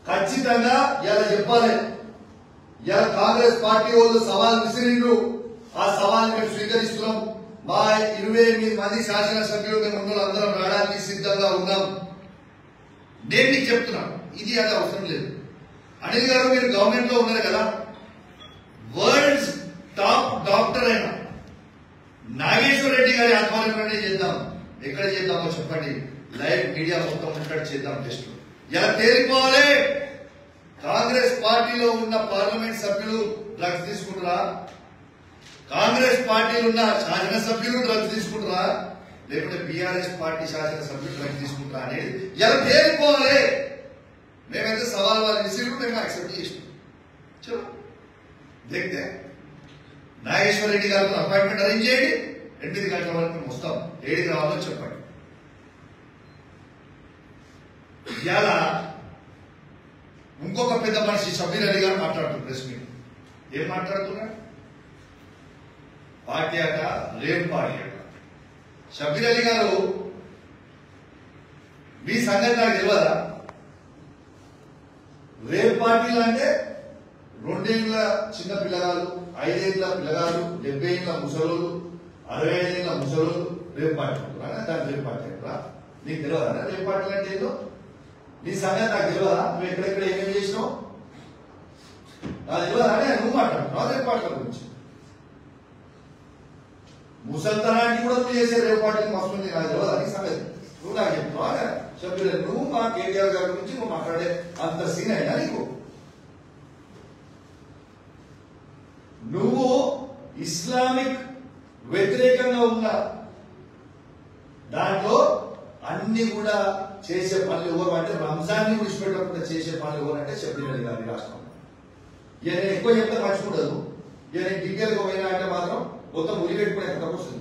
ఖచ్చితంగా ఇలా చెప్పాలి ఇలా కాంగ్రెస్ పార్టీ వాళ్ళు సవాల్ విసిరిండ్రు ఆ సవాల్ మేము స్వీకరిస్తున్నాం మా ఇరవై ఎనిమిది మంది శాసనసభ్యులు మేము ఉన్న అందరం రావడానికి సిద్ధంగా ఉన్నాం నేను మీకు చెప్తున్నాను ఇది అది అవసరం లేదు అనిల్ గారు మీరు గవర్నమెంట్ లో ఉన్నారు కదా వరల్డ్స్ టాప్ డాక్టర్ అయిన నాగేశ్వర రెడ్డి గారి ఆధ్వర్యంలోనే చేద్దాం ఎక్కడ చేద్దామో చెప్పండి లైవ్ మీడియా మొత్తం ఉంటాడు చేద్దాం టెస్ట్ ఇలా తేలిపోవాలి కాంగ్రెస్ పార్టీలో ఉన్న పార్లమెంట్ సభ్యులు డ్రగ్స్ తీసుకుంటారా కాంగ్రెస్ పార్టీలో ఉన్న శాసనసభ్యులు డ్రగ్స్ తీసుకుంటారా లేకుంటే బీఆర్ఎస్ పార్టీ శాసనసభ్యులు డ్రగ్స్ తీసుకుంటారా అనేది ఇలా తేలిపోవాలి మేమైతే సవాల్ వాళ్ళు విసిరు మేము యాక్సెప్ట్ చేసినాం చలో देखते हैं నాగేశ్వర రెడ్డి గారితో అపాయింట్మెంట్ అరేంజ్ చేయండి ఎనిమిది గంటల వరకు మేము వస్తాం ఏడుకి రావాలో చెప్పండి ఇవాళ ఇంకొక పెద్ద మనిషి షబీర్ అలీ గారు మాట్లాడుతున్నారు ప్రెస్ మీట్ ఏం మాట్లాడుతున్నారు పార్టీ అట రేం పార్టీ అట షబీర్ అలీ గారు మీ సంగతి నాకు తెలియదా రేప్ పార్టీలు అంటే రెండేళ్ల చిన్న పిల్లగాలు ఐదేళ్ల పిల్లగాలు డెబ్బై ఏళ్ళ ముసలోళ్ళు అరవై ఐదేళ్ల ముసలోళ్ళు రేపు పార్టీ అంటారా దాని రేపు పార్టీ అంటారా నీకు తెలియదా రేపు పార్టీలు అంటే ఏదో నీ సంగతి నాకు తెలియదా నువ్వు ఎక్కడెక్కడ ఏమేమి చేసినావు నాకు తెలియదా అంటే నువ్వు మాట్లాడుతున్నావు రేపు పార్టీల గురించి ముసల్తనాన్ని కూడా నువ్వు చేసే రేపు పార్టీలు మస్తు ఉంది నాకు తెలియదా నీ సంగతి నువ్వు నాకు చెప్తున్నావా సభ్యులు నువ్వు మా కేటీఆర్ గారి గురించి నువ్వు మాట్లాడే అంత సీన్ అయినా నీకు నువ్వు ఇస్లామిక్ వ్యతిరేకంగా ఉన్న దాంట్లో అన్ని కూడా చేసే పనులు ఎవరు అంటే రంజాన్ని విడిచిపెట్టకుండా చేసే పనులు ఎవరు అంటే షబ్బీర్ అలీ గారి రాష్ట్రం ఇక నేను ఎక్కువ చెప్తే మర్చిపోలేదు ఇక నేను డీటెయిల్ గా పోయినా అంటే మాత్రం మొత్తం ఉరి పెట్టుకునే కథ వస్తుంది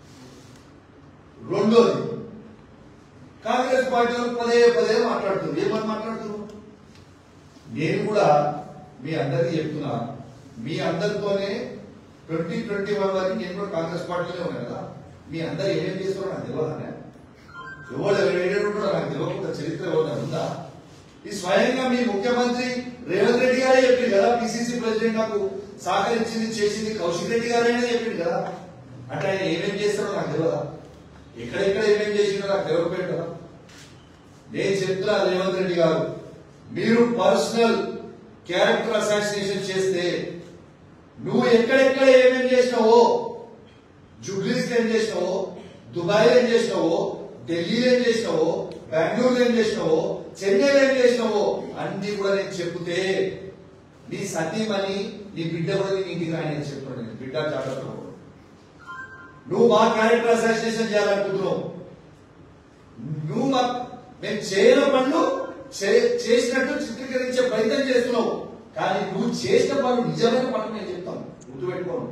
రెండోది కాంగ్రెస్ పార్టీ వాళ్ళు పదే పదే మాట్లాడుతుంది ఏమని మాట్లాడుతున్నారు నేను కూడా మీ అందరికీ చెప్తున్నా మీ అందరితోనే ట్వంటీ ట్వంటీ వన్ వరకు నేను కూడా కాంగ్రెస్ పార్టీలో ఉన్నా కదా మీ అందరు ఏమేం చేస్తారో నాకు తెలియదానే ఎవరు ఎవరు ఉంటారో నాకు తెలియకుండా చరిత్ర ఎవరైనా ఉందా ఈ స్వయంగా మీ ముఖ్యమంత్రి రేవంత్ రెడ్డి గారే చెప్పింది కదా పిసిసి ప్రెసిడెంట్ నాకు సహకరించింది చేసింది కౌశిక్ రెడ్డి గారే చెప్పింది కదా అంటే ఆయన ఏమేం చేస్తారో నాకు తెలియదా ఎక్కడెక్కడ ఏమేం చేసిందో నాకు తెలియకపోయాడు కదా నేను చెప్తున్నా రేవంత్ రెడ్డి గారు మీరు పర్సనల్ క్యారెక్టర్ అసాసినేషన్ చేస్తే నువ్వు ఎక్కడెక్కడ ఏమేం చేసినావో జుబ్లీస్ ఏం చేసినావో దుబాయ్ ఏం చేసినావో ఢిల్లీలో ఏం చేసినావో బెంగళూరులో ఏం చేసినావో చెన్నైలో ఏం చేసినావో అన్ని కూడా నేను చెప్తే నీ సతీమణి నీ బిడ్డ కూడా నీ ఇంటికి రాయని చెప్తున్నాను నేను బిడ్డ జాగ్రత్త నువ్వు మా క్యారెక్టర్ అసాసినేషన్ చేయాలనుకుంటున్నావు నువ్వు మా మేము చేయని పనులు చే- చేసినట్టు చిత్రీకరించే ప్రయత్నం చేస్తున్నావు కానీ నువ్వు చేసిన పనులు నిజమైన పనులు నేను చెప్తాను గుర్తుపెట్టుకోను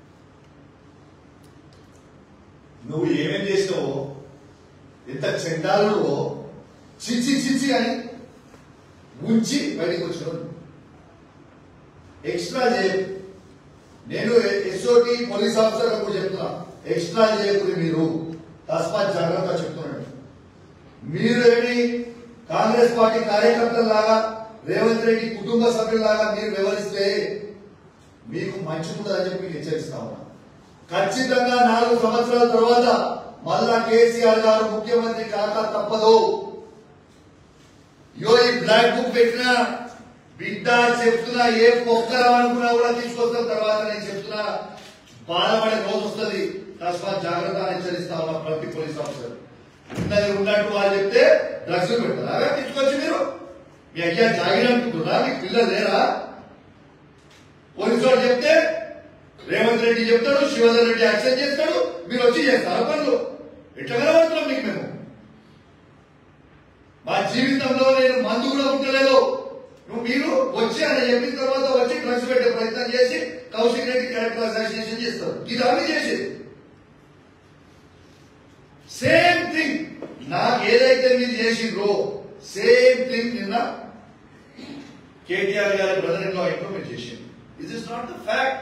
నువ్వు ఏమేం చేసినావో ఎంత చెండాలు చిచ్చి చిచ్చి అని ఉంచి బయటకు వచ్చినావు ఎక్స్ట్రా చేయ నేను ఎస్ఓటి పోలీస్ ఆఫీసర్ కూడా చెప్తున్నా ఎక్స్ట్రా చేయకూడదు మీరు తస్మాత్ జాగ్రత్త చెప్తున్నాడు మీరు ఏమి కాంగ్రెస్ పార్టీ కార్యకర్తలాగా రేవంత్ రెడ్డి కుటుంబ సభ్యులాగా మీరు వ్యవహరిస్తే మీకు మంచి ఉంటుందని చెప్పి మీకు హెచ్చరిస్తా ఉన్నా ఖచ్చితంగా నాలుగు సంవత్సరాల తర్వాత మళ్ళా కేసీఆర్ గారు ముఖ్యమంత్రి కాక తప్పదు యో ఈ బ్లాక్ బుక్ పెట్టినా బిడ్డ చెప్తున్నా ఏ పొక్కరం అనుకున్నా కూడా తీసుకొస్తాం తర్వాత నేను చెప్తున్నా బాధపడే రోజు వస్తుంది తస్మాత్ జాగ్రత్త అని హెచ్చరిస్తా ఉన్నా ప్రతి పోలీస్ ఆఫీసర్ ఉన్నది ఉన్నట్టు వాళ్ళు చెప్తే డ్రగ్స్ పెడతారా తీసుకొచ్చి మీరు మీ అయ్యా జాగిరి అనుకుంటున్నా మీకు పిల్లలు లేరా పోలీసు వాడు చెప్తే రేవంత్ రెడ్డి చెప్తాడు శివధర్ రెడ్డి యాక్సెప్ట్ చేస్తాడు మీరు వచ్చి చేస్తారా పనులు ఎట్లా కనబడుతున్నాం మీకు మేము మా జీవితంలో నేను మందు కూడా ఉండలేదు నువ్వు మీరు వచ్చి అని చెప్పిన తర్వాత వచ్చి డ్రగ్స్ పెట్టే ప్రయత్నం చేసి కౌశిక్ రెడ్డి క్యారెక్టర్ అసోసియేషన్ చేస్తారు ఇది అవి చేసేది సేమ్ థింగ్ నాకు ఏదైతే మీరు చేసిండ్రో సేమ్ థింగ్ నిన్న కేటీఆర్ గారి బ్రదర్ ఇన్ లా ఇంప్లిమెంట్ చేసింది is is not the fact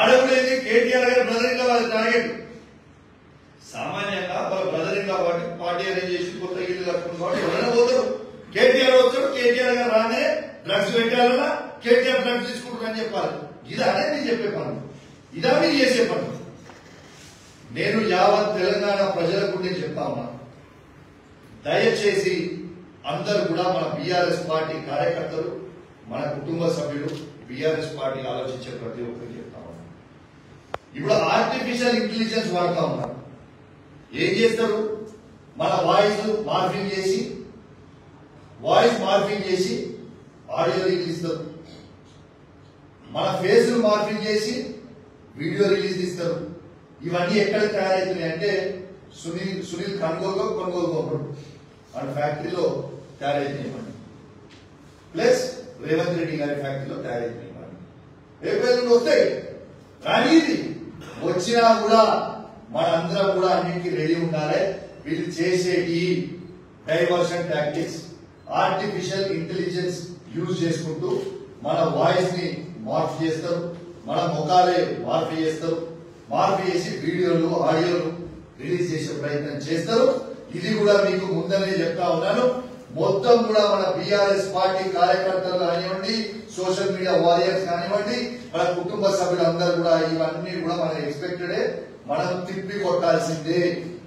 ఆడవుడైతే కేటీఆర్ గారి బ్రదర్ ఇన్ లా వాళ్ళ టార్గెట్ సామాన్యంగా వాళ్ళ బ్రదర్ ఇన్ లా కాబట్టి పార్టీ పార్టీ అరేంజ్ చేసి కొత్త ఇల్లు కట్టుకున్న కాబట్టి ఎవరైనా పోతారు కేటీఆర్ వచ్చాడు కేటీఆర్ గారు రానే డ్రగ్స్ పెట్టాలన్నా కేటీఆర్ డ్రగ్స్ తీసుకుంటారని చెప్పాలి ఇదా నేను చెప్పే పని ఇదా మీరు చేసే పని నేను యావత్ తెలంగాణ ప్రజలకు నేను చెప్తా ఉన్నా దయచేసి అందరూ కూడా మన బీఆర్ఎస్ పార్టీ కార్యకర్తలు మన కుటుంబ సభ్యులు బీఆర్ఎస్ పార్టీ ఆలోచించే ప్రతి ఒక్కరికి చెప్తా ఉన్నా ఇప్పుడు ఆర్టిఫిషియల్ ఇంటెలిజెన్స్ వాడుతా ఉన్నారు ఏం చేస్తారు మన వాయిస్ మార్ఫింగ్ చేసి వాయిస్ మార్ఫింగ్ చేసి ఆడియో రిలీజ్ ఇస్తారు మన ఫేస్ మార్ఫింగ్ చేసి వీడియో రిలీజ్ ఇస్తారు ఇవన్నీ ఎక్కడ తయారవుతున్నాయి అంటే సునీల్ సునీల్ కొనుగోలు కొనుగోలు గోపుడు మన ఫ్యాక్టరీలో తయారైతున్నాయి ఇవన్నీ ప్లస్ రేవంత్ రెడ్డి గారి ఫ్యాక్టరీలో తయారైతున్నాయి ఇవన్నీ రేపు ఎల్లుండి వస్తాయి కానీ ఇది వచ్చినా కూడా మనందరం కూడా అన్నింటికి రెడీ ఉండాలి వీళ్ళు చేసేటి diversion tactics artificial intelligence use చేసుకుంటూ మన వాయిస్ ని మార్పు చేస్తారు మన ముఖాలే మార్పు చేస్తారు మార్పు చేసి వీడియోలు ఆడియోలు రిలీజ్ చేసే ప్రయత్నం చేస్తారు ఇది కూడా మీకు ముందనే చెప్తా ఉన్నాను మొత్తం కూడా మన బీఆర్ఎస్ పార్టీ కార్యకర్తలు కానివ్వండి సోషల్ మీడియా వారియర్స్ కానివ్వండి మన కుటుంబ సభ్యులందరూ కూడా ఇవన్నీ కూడా మన ఎక్స్పెక్టెడే మనం తిప్పి కొట్టాల్సిందే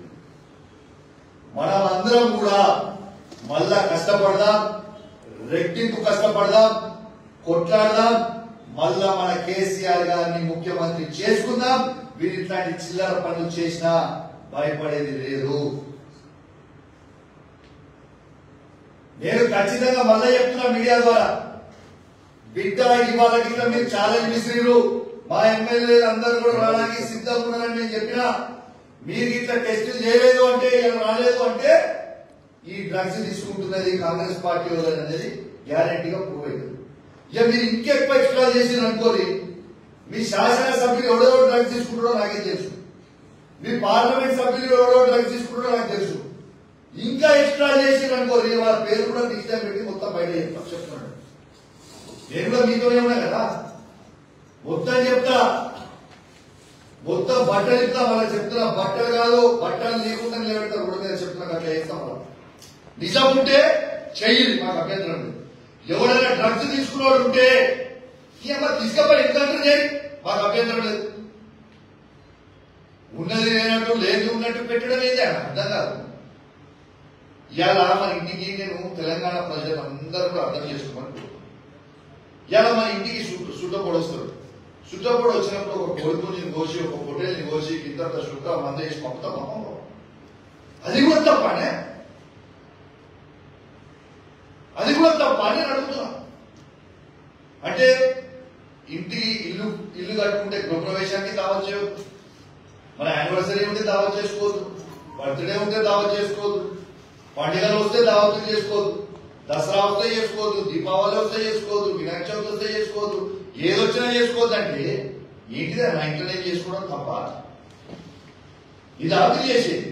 మనం అందరం కూడా మళ్ళా కష్టపడదాం రెట్టింపు కష్టపడదాం కొట్లాడదాం మళ్ళా మన కేసీఆర్ గారిని ముఖ్యమంత్రి చేసుకుందాం వీరు ఇట్లాంటి చిల్లర పనులు చేసినా భయపడేది లేదు నేను ఖచ్చితంగా మళ్ళా చెప్తున్నా మీడియా ద్వారా బిడ్డ ఇవాళ గిట్ల మీరు ఛాలెంజ్ విసిరిరు మా ఎమ్మెల్యేలు అందరూ కూడా రావడానికి సిద్ధంగా ఉన్నారని నేను చెప్పినా మీరు ఇట్లా టెస్టులు చేయలేదు అంటే ఇలా రాలేదు అంటే ఈ డ్రగ్స్ తీసుకుంటున్నది కాంగ్రెస్ పార్టీ వాళ్ళని అనేది గ్యారంటీగా ప్రూవ్ అవుతుంది ఇక మీరు ఇంకెక్కువ ఎక్స్ట్రా చేసిన అనుకోని మీ శాసనసభ్యులు ఎవడో డ్రగ్స్ తీసుకుంటారో నాకే తెలుసు మీ పార్లమెంట్ సభ్యులు ఎవడో డ్రగ్స్ తీసుకుంటారో నాకు తెలుసు ఇంకా ఎక్స్ట్రా చేసిన అనుకోని వాళ్ళ పేరు కూడా డిజిటల్ పెట్టి మొత్తం బయట చెప్తా చెప్తున్నాడు నేను కూడా మీతోనే ఉన్నా కదా మొత్తం చెప్తా మొత్తం బట్టలు ఇస్తా వాళ్ళకి చెప్తున్నా బట్టలు కాదు బట్టలు లేకుండా నిలబెడతారు కూడా మీద చెప్తున్నా అట్లా చేస్తాం వాళ్ళు నిజం ఉంటే చెయ్యి మాకు అభ్యంతరం లేదు ఎవడైనా డ్రగ్స్ తీసుకున్నవాడు ఉంటే ఏమో తీసుకపోయి ఎందుకంటే చేయి మాకు అభ్యంతరం లేదు ఉన్నది లేనట్టు లేదు ఉన్నట్టు పెట్టడం ఏదే అర్థం కాదు ఇవాళ మన ఇంటికి నేను తెలంగాణ ప్రజలు అందరూ కూడా అర్థం చేసుకోమని ఇవాళ మన ఇంటికి చుట్ట చుట్టపొడి వస్తారు చుట్టపొడి వచ్చినప్పుడు ఒక కొడుకుని కోసి ఒక పొట్టేల్ని కోసి ఇంత చుట్ట మంద వేసి పంపుతాం పంపం అది కూడా తప్పనే అది కూడా తప్ప అని నేను అడుగుతున్నా అంటే ఇంటికి ఇల్లు ఇల్లు కట్టుకుంటే గృహప్రవేశానికి దావత్ చేయవద్దు మన యానివర్సరీ ఉంటే దావత్ చేసుకోవద్దు బర్త్డే ఉంటే దావత్ చేసుకోవద్దు పండుగలు వస్తే దావతులు చేసుకోవద్దు దసరా వస్తే చేసుకోవద్దు దీపావళి వస్తే చేసుకోవద్దు వినాయక చవితి వస్తే చేసుకోవద్దు ఏది వచ్చినా చేసుకోవద్దు అంటే ఏంటిది నా ఇంట్లోనే చేసుకోవడం తప్ప ఇది అభివృద్ధి చేసేది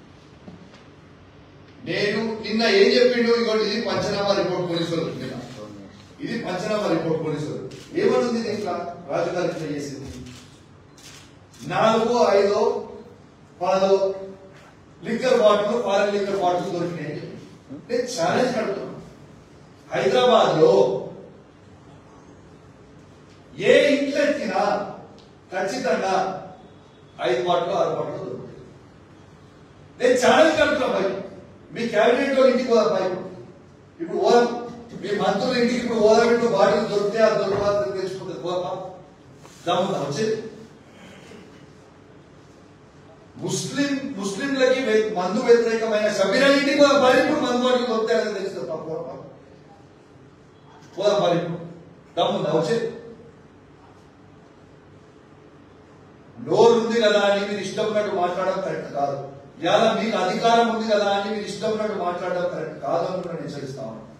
నేను నిన్న ఏం చెప్పిండు ఇంకోటి ఇది పంచనామా రిపోర్ట్ పోలీసులు నిన్న ఇది పంచనామా రిపోర్ట్ పోలీసులు ఏమనుంది ఇట్లా రాజుగారు ఇట్లా చేసింది నాలుగో ఐదో పదో liquor bottle foreign liquor bottle దొరికినాయి నేను ఛాలెంజ్ కడుతున్నా హైదరాబాద్ లో ఏ ఇంట్లో ఎత్తినా ఖచ్చితంగా ఐదు బాటిల్ ఆరు బాటిల్ దొరుకుతాయి నేను ఛాలెంజ్ కడుతున్నా భయ్ మీ క్యాబినెట్ లో ఇంటికి పోదాం భయ్ ఇప్పుడు పోదాం మీ మంత్రులు ఇంటికి ఇప్పుడు పోదాం ఇప్పుడు బాటిల్ దొరికితే అది దొరకదు తెలుసుకుంటుంది పోదాం దమ్ముందా వచ్చేది ముస్లిం ముస్లింలకి వ్య- మందు వ్యతిరేకమైన సభ్యుల ఇంటికి పోదాం మరి ఇప్పుడు మందు బాటిల్ దొరుకుతాయని తెలుస్తుంది తప్ప పోదాం మరి ఇప్పుడు దమ్ముందా వచ్చేది నోరు ఉంది కదా అని మీరు ఇష్టం ఉన్నట్టు మాట్లాడడం కరెక్ట్ కాదు ఇవాళ మీకు అధికారం ఉంది కదా అని మీరు ఇష్టం ఉన్నట్టు మాట్లాడడం కరెక్ట్ కాదు అని నేను హెచ్చరిస్తా ఉన్నాను